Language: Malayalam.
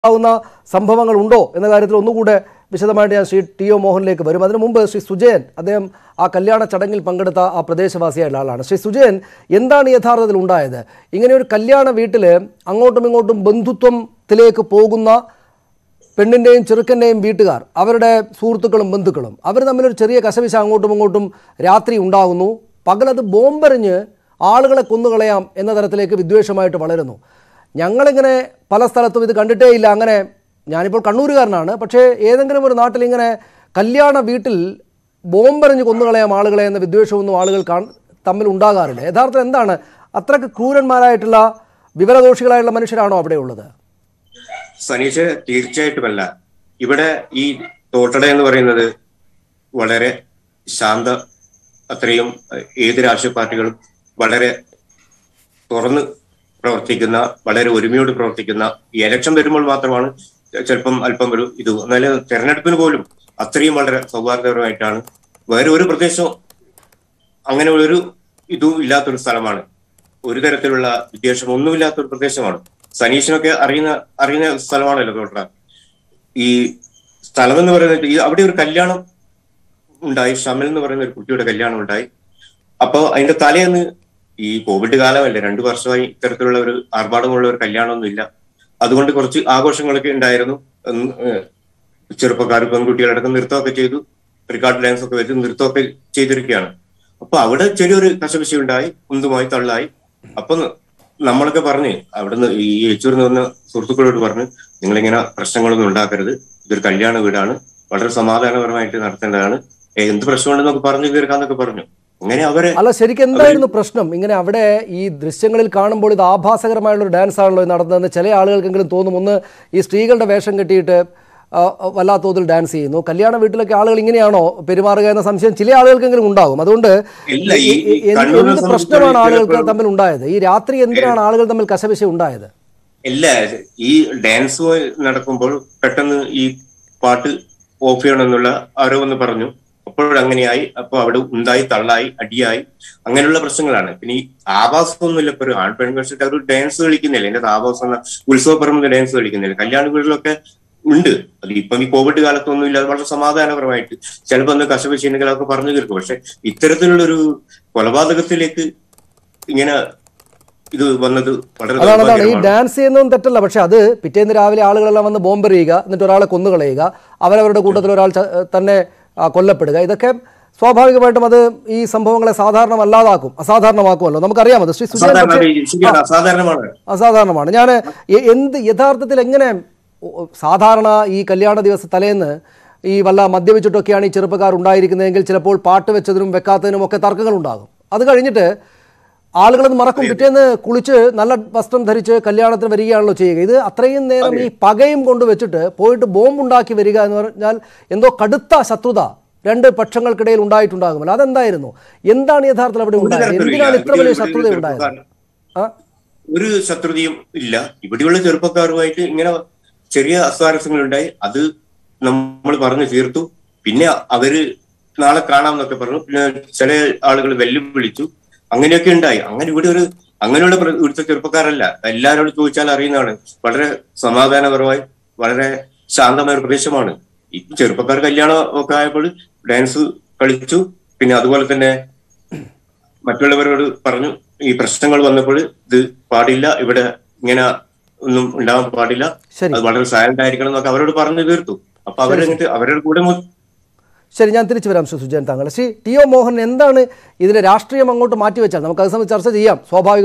ആവുന്ന സംഭവങ്ങൾ ഉണ്ടോ എന്ന കാര്യത്തിൽ ഒന്നുകൂടെ വിശദമായിട്ട് ഞാൻ ശ്രീ ടി ഒ മോഹനിലേക്ക് വരും അതിനു മുമ്പ് ശ്രീ സുജയൻ അദ്ദേഹം ആ കല്യാണ ചടങ്ങിൽ പങ്കെടുത്ത ആ പ്രദേശവാസിയായുള്ള ആളാണ് ശ്രീ സുജയൻ എന്താണ് യഥാർത്ഥത്തിൽ ഉണ്ടായത് ഇങ്ങനെ ഒരു കല്യാണ വീട്ടിൽ അങ്ങോട്ടും ഇങ്ങോട്ടും ബന്ധുത്വത്തിലേക്ക് പോകുന്ന പെണ്ണിൻ്റെയും ചെറുക്കൻ്റെയും വീട്ടുകാർ അവരുടെ സുഹൃത്തുക്കളും ബന്ധുക്കളും അവർ തമ്മിലൊരു ചെറിയ കശവിശ അങ്ങോട്ടും ഇങ്ങോട്ടും രാത്രി ഉണ്ടാകുന്നു പകലത് ബോംബെറിഞ്ഞ് ആളുകളെ കൊന്നുകളയാം എന്ന തരത്തിലേക്ക് വിദ്വേഷമായിട്ട് വളരുന്നു ഞങ്ങളിങ്ങനെ പല സ്ഥലത്തും ഇത് കണ്ടിട്ടേ ഇല്ല അങ്ങനെ ഞാനിപ്പോൾ കണ്ണൂരുകാരനാണ് പക്ഷേ ഏതെങ്കിലും ഒരു നാട്ടിൽ ഇങ്ങനെ കല്യാണ വീട്ടിൽ ബോംബെറിഞ്ഞ് കൊന്നുകളയാം ആളുകളെ എന്ന വിദ്വേഷമൊന്നും ആളുകൾ കാ തമ്മിൽ ഉണ്ടാകാറില്ല യഥാർത്ഥത്തിൽ എന്താണ് അത്രയ്ക്ക് ക്രൂരന്മാരായിട്ടുള്ള വിവരദോഷികളായിട്ടുള്ള മനുഷ്യരാണോ അവിടെ ഉള്ളത് സനീഷ് തീർച്ചയായിട്ടുമല്ല ഇവിടെ ഈ തോട്ടട എന്ന് പറയുന്നത് വളരെ ശാന്ത അത്രയും ഏത് രാഷ്ട്രീയ പാർട്ടികളും വളരെ തുറന്ന് പ്രവർത്തിക്കുന്ന വളരെ ഒരുമയോട് പ്രവർത്തിക്കുന്ന ഈ ഇലക്ഷൻ വരുമ്പോൾ മാത്രമാണ് ചിലപ്പം അല്പം ഒരു ഇത് എന്നാൽ തെരഞ്ഞെടുപ്പിന് പോലും അത്രയും വളരെ സൗഹാർദ്ദപരമായിട്ടാണ് വേറെ ഒരു പ്രദേശവും അങ്ങനെ ഒരു ഇതും ഇല്ലാത്തൊരു സ്ഥലമാണ് ഒരു തരത്തിലുള്ള വിദ്വേഷം ഒന്നുമില്ലാത്ത ഒരു പ്രദേശമാണ് സനീഷിനൊക്കെ അറിയുന്ന അറിയുന്ന സ്ഥലമാണല്ലോ തോട്ട ഈ സ്ഥലം എന്ന് പറയുന്നത് ഈ അവിടെ ഒരു കല്യാണം ഉണ്ടായി ഷമൽ എന്ന് പറയുന്ന ഒരു കുട്ടിയുടെ കല്യാണം ഉണ്ടായി അപ്പൊ അതിന്റെ തലേന്ന് ഈ കോവിഡ് കാലമല്ലേ രണ്ടു വർഷമായി ഇത്തരത്തിലുള്ള ഒരു ആർഭാടമുള്ള ഒരു കല്യാണമൊന്നും ഇല്ല അതുകൊണ്ട് കുറച്ച് ആഘോഷങ്ങളൊക്കെ ഉണ്ടായിരുന്നു ഉം, ഏഹ്, ചെറുപ്പക്കാർ പെൺകുട്ടികളടക്കം നൃത്തമൊക്കെ ചെയ്തു റിക്കാർഡ് ഡാൻസ് ഒക്കെ വെച്ച് നൃത്തമൊക്കെ ചെയ്തിരിക്കുകയാണ് അപ്പൊ അവിടെ ചെറിയൊരു കശപിശ ഉണ്ടായി ഉന്തുമായി തള്ളായി അപ്പൊ നമ്മളൊക്കെ പറഞ്ഞ് അവിടുന്ന് ഈ യെച്ചൂരിന്ന് വന്ന സുഹൃത്തുക്കളോട് പറഞ്ഞ് നിങ്ങളിങ്ങനെ പ്രശ്നങ്ങളൊന്നും ഉണ്ടാക്കരുത് ഇതൊരു കല്യാണ വീടാണ് വളരെ സമാധാനപരമായിട്ട് നടത്തേണ്ടതാണ് ഏ, എന്ത് പ്രശ്നമുണ്ടെന്നൊക്കെ പറഞ്ഞു തീർക്കാന്നൊക്കെ പറഞ്ഞു അങ്ങനെ അവരെ അല്ല ശരിക്കും എന്തായിരുന്നു പ്രശ്നം ഇങ്ങനെ അവിടെ ഈ ദൃശ്യങ്ങളിൽ കാണുമ്പോൾ ഇത് ആഭാസകരമായുള്ള ഒരു ഡാൻസ് ആണല്ലോ ഇത് നടന്നതെന്ന് ചില ആളുകൾക്കെങ്കിലും തോന്നും ഒന്ന് ഈ സ്ത്രീകളുടെ വേഷം കെട്ടിയിട്ട് ആ, വല്ലാത്ത തോതിൽ ഡാൻസ് ചെയ്യുന്നു കല്യാണ വീട്ടിലൊക്കെ ആളുകൾ ഇങ്ങനെയാണോ പെരുമാറുക എന്ന സംശയം ചില ആളുകൾക്കെങ്കിലും ഉണ്ടാകും അതുകൊണ്ട് ഇല്ല, ഈ- ഈ- ഈ- എന്ത് കണ്ണൂരിനെ എന്ത് സംബന്ധിച്ച് പ്രശ്നമാണ് ആളുകൾക്ക് ചിലപ്പോൾ- തമ്മിൽ ഉണ്ടായത് ഈ രാത്രി എന്തിനാണ് ആളുകൾ തമ്മിൽ കശപിശ ഉണ്ടായത് ഇല്ല ഈ ഡാൻസ് നടക്കുമ്പോൾ പെട്ടെന്ന് ഈ പാട്ട് ഓഫ് ചെയ്യണമെന്നുള്ള ആരോ ഒന്ന് പറഞ്ഞു അപ്പോഴങ്ങനെയായി അപ്പൊ അവിടെ ഉണ്ടായി തള്ളായി അടിയായി അങ്ങനെയുള്ള പ്രശ്നങ്ങളാണ് പിന്നെ ഈ ആഭാസമൊന്നുമില്ല ഇപ്പൊ ഒരു ആൺ പെൺകക്ഷിട്ട് അവർ ഡാൻസ് കളിക്കുന്നില്ല എന്റെ ആഭാസം എന്ന ഉത്സവപ്പറമ്പ് ഡാൻസ് കളിക്കുന്നില്ല കല്യാണ വീട്ടിലൊക്കെ ഉണ്ട് അത് ഇപ്പം ഈ കോവിഡ് കാലത്തൊന്നും ഇല്ല വളരെ സമാധാനപരമായിട്ട് ചിലപ്പോ ഒന്ന് കശപിശീനങ്ങൾ അതൊക്കെ പറഞ്ഞു തീർക്കും പക്ഷെ ഇത്തരത്തിലുള്ളൊരു കൊലപാതകത്തിലേക്ക് ഇങ്ങനെ ഇത് വന്നത് വളരെ അതാണ് അതാണ് ഈ ദൗർഭാഗ്യകരമാണ്. ഡാൻസ് ചെയ്യുന്നതും തെറ്റല്ല പക്ഷെ അത് പിറ്റേന്ന് രാവിലെ ആളുകളെല്ലാം വന്ന് ബോംബെറിയുക എന്നിട്ട് ഒരാളെ കൊന്നുകളയുക അവരവരുടെ കൂട്ടത്തിൽ ഒരാൾ ച- തന്നെ ആ, കൊല്ലപ്പെടുക ഇതൊക്കെ സ്വാഭാവികമായിട്ടും അത് ഈ സംഭവങ്ങളെ സാധാരണമല്ലാതാക്കും അസാധാരണമാക്കുമല്ലോ നമുക്കറിയാമത് ശ്രീ സുജയൻ അസാധാരണ പക്ഷേ ഈ ശരിയാണ്, അസാധാരണമാണ് അസാധാരണമാണ് ഞാൻ എന്ത് യഥാർത്ഥത്തിൽ എങ്ങനെ ഒ- സാധാരണ ഈ കല്യാണ ദിവസ തലേന്ന് ഈ വല്ല മദ്യപിച്ചിട്ടൊക്കെയാണ് ഈ ചെറുപ്പക്കാർ ഉണ്ടായിരിക്കുന്നതെങ്കിൽ ചിലപ്പോൾ പാട്ട് വെച്ചതിനും വെക്കാത്തതിനും ഒക്കെ തർക്കങ്ങൾ ഉണ്ടാകും അത് കഴിഞ്ഞിട്ട് ആളുകളത് മറക്കും പിറ്റേന്ന് കുളിച്ച് നല്ല വസ്ത്രം ധരിച്ച് കല്യാണത്തിന് വരികയാണല്ലോ ചെയ്യുക ഇത് അത്രയും നേരം ഈ പകയും കൊണ്ട് വെച്ചിട്ട് പോയിട്ട് ബോംബ് ഉണ്ടാക്കി വരിക എന്ന് പറഞ്ഞാൽ എന്തോ കടുത്ത ശത്രുത രണ്ട് പക്ഷങ്ങൾക്കിടയിൽ ഉണ്ടായിട്ടുണ്ടാകുമല്ലോ അതെന്തായിരുന്നു എന്താണ് യഥാർത്ഥത്തിൽ അവിടെ ഒരു ഉണ്ടായത് തരത്തിലും എന്തിനാണ് ഇല്ല. ഇത്ര വലിയ ഇവിടെ ശത്രുത ഒരു ഉണ്ടായത് ആ ഒരു ശത്രുതയും ഇല്ല ഇവിടെയുള്ള ചെറുപ്പക്കാരുമായിട്ട് ഇങ്ങനെ ചെറിയ അസ്വാരസ്യങ്ങൾ ഉണ്ടായി അത് നമ്മൾ പറഞ്ഞു തീർത്തു പിന്നെ അവര് നാളെ കാണാമെന്നൊക്കെ പറഞ്ഞു പിന്നെ ചില ആളുകൾ വെല്ലുവിളിച്ചു അങ്ങനെയൊക്കെ ഉണ്ടായി അങ്ങനെ ഇവിടെ ഒരു അങ്ങനെയുള്ള പ്ര- ഇവിടുത്തെ ചെറുപ്പക്കാരല്ല എല്ലാവരോടും ചോദിച്ചാൽ അറിയുന്നതാണ് വളരെ സമാധാനപരമായി വളരെ ശാന്തമായ ഒരു പ്രദേശമാണ് ഈ ചെറുപ്പക്കാർ കല്യാണം ഒക്കെ ആയപ്പോൾ ഡാൻസ് കളിച്ചു പിന്നെ അതുപോലെ തന്നെ മറ്റുള്ളവരോട് പറഞ്ഞു ഈ പ്രശ്നങ്ങൾ വന്നപ്പോൾ ഇത് പാടില്ല ഇവിടെ ഇങ്ങനെ ഒന്നും ഉണ്ടാവാൻ പാടില്ല ശരി അത് വളരെ സൈലന്റ് ആയിരിക്കണം എന്നൊക്കെ അവരോട് പറഞ്ഞു തീർത്തു അപ്പൊ അവരെന്നിട്ട് അവരുടെ കൂടെ മൊ- ശരി ഞാൻ തിരിച്ചു വരാം ശ്രീ സുജയൻ താങ്കൾ ശ്രീ ടി ഒ മോഹൻ എന്താണ് ഇതിലെ രാഷ്ട്രീയം അങ്ങോട്ട് മാറ്റിവെച്ചാൽ നമുക്ക് അത് സംബന്ധിച്ച് ചർച്ച ചെയ്യാം സ്വാഭാവിക